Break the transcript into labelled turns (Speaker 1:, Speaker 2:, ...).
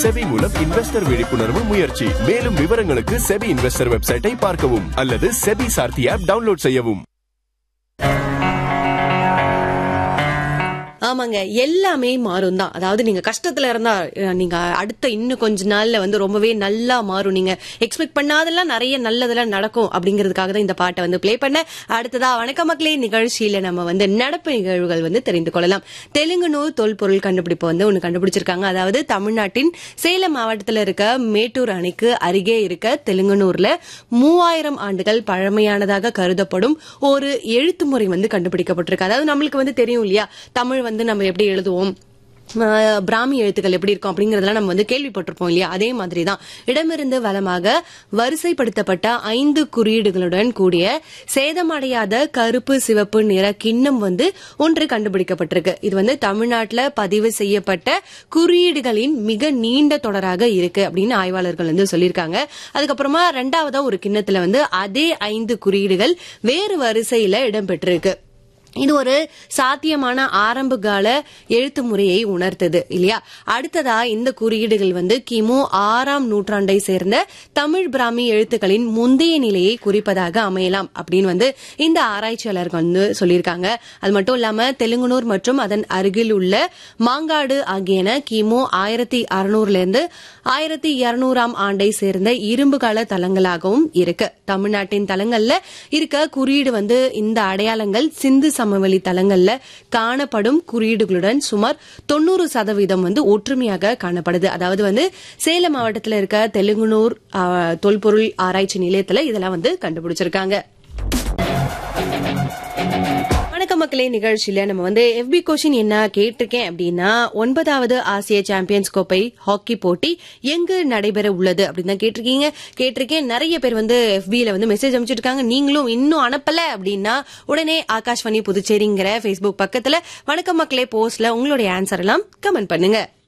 Speaker 1: SEBI மூலம் investor விழிப்புணர்வு முயற்சி மேலும் விவரங்களுக்கு செபி இன்வெஸ்டர் வெப்சைட்டை பார்க்கவும் அல்லது செபி சார்த்தி ஆப் டவுன்லோட் செய்யவும்
Speaker 2: ஆமாங்க எல்லாமே மாறும் தான் அதாவது நீங்க கஷ்டத்துல இருந்தா அஹ், நீங்க அடுத்த இன்னும் கொஞ்ச நாள்ல வந்து ரொம்பவே நல்லா மாறும் நீங்க எக்ஸ்பெக்ட் பண்ணாதெல்லாம் நிறைய நல்லதெல்லாம் நடக்கும் அப்படிங்கிறதுக்காக தான் இந்த பாட்டை வந்து ப்ளே பண்ண அடுத்ததா வணக்க மக்களே நிகழ்ச்சியில நம்ம வந்து நடப்பு நிகழ்வுகள் வந்து தெரிந்து கொள்ளலாம் தெலுங்குனூர் தொல்பொருள் கண்டுபிடிப்பு வந்து ஒன்னு கண்டுபிடிச்சிருக்காங்க அதாவது தமிழ்நாட்டின் சேலம் மாவட்டத்துல இருக்க மேட்டூர் அணைக்கு அருகே இருக்க தெலுங்குனூர்ல மூவாயிரம் ஆண்டுகள் பழமையானதாக கருதப்படும் ஒரு எழுத்து முறை வந்து கண்டுபிடிக்கப்பட்டிருக்கு அதாவது நம்மளுக்கு வந்து தெரியும் இல்லையா தமிழ் வந்து நம்ம எப்படி எழுதுவோம் ஆஹ் பிராமி எழுத்துக்கள் எப்படி இருக்கும் அப்படிங்கறதெல்லாம் நம்ம வந்து கேள்விப்பட்டிருப்போம் இல்லையா அதே மாதிரி தான் இடமிருந்து வலமாக வரிசைப்படுத்தப்பட்ட ஐந்து குறியீடுகளுடன் கூடிய சேதமடையாத கருப்பு சிவப்பு நிற கிண்ணம் வந்து ஒன்று கண்டுபிடிக்கப்பட்டிருக்கு இது வந்து தமிழ்நாட்டுல பதிவு செய்யப்பட்ட குறியீடுகளின் மிக நீண்ட தொடராக இருக்கு அப்படின்னு ஆய்வாளர்கள் வந்து சொல்லியிருக்காங்க அதுக்கப்புறமா ரெண்டாவதா ஒரு கிண்ணத்துல வந்து அதே ஐந்து குறியீடுகள் வேறு வரிசையில இடம்பெற்றிருக்கு இது ஒரு சாத்தியமான ஆரம்ப கால எழுத்து முறையை உணர்த்தது இல்லையா அடுத்ததா இந்த குறியீடுகள் வந்து கிமு ஆறாம் நூற்றாண்டை சேர்ந்த தமிழ் பிராமி எழுத்துக்களின் முந்தைய நிலையை குறிப்பதாக அமையலாம் அப்படின்னு வந்து இந்த ஆராய்ச்சியாளர்கள் வந்து சொல்லியிருக்காங்க அது மட்டும் இல்லாம தெலுங்குனூர் மற்றும் அதன் அருகில் உள்ள மாங்காடு ஆகியன கிமு ஆயிரத்தி அறுநூறுல இருந்து ஆயிரத்தி இருநூறாம் ஆண்டை சேர்ந்த இரும்பு கால தலங்களாகவும் இருக்கு தமிழ்நாட்டின் தலங்கள்ல இருக்க குறியீடு வந்து இந்த அடையாளங்கள் சிந்து சமவெளி தலங்கள்ல காணப்படும் குறியீடுகளுடன் சுமார் தொண்ணூறு சதவீதம் வந்து ஒற்றுமையாக காணப்படுது அதாவது வந்து சேலம் மாவட்டத்தில் இருக்க தெலுங்குனூர் ஆ, தொல்பொருள் ஆராய்ச்சி நிலையத்துல இதெல்லாம் வந்து கண்டுபிடிச்சிருக்காங்க வணக்க மக்களே நிகழ்ச்சியில நம்ம வந்து எஃபி கொஷின் என்ன கேட்டிருக்கேன் அப்படின்னா ஒன்பதாவது ஆசிய சாம்பியன்ஸ் கோப்பை ஹாக்கி போட்டி எங்கு நடைபெற உள்ளது அப்படின்னு தான் கேட்டிருக்கீங்க கேட்டிருக்கேன் நிறைய பேர் வந்து எஃபில வந்து மெசேஜ் அனுப்பிச்சிருக்காங்க நீங்களும் இன்னும் அனுப்பல அப்படின்னா உடனே ஆகாஷ்வாணி புதுச்சேரிங்கிற ஃபேஸ்புக் பக்கத்துல வணக்க மக்களே போஸ்ட்ல உங்களுடைய ஆன்சர் எல்லாம் கமெண்ட் பண்ணுங்க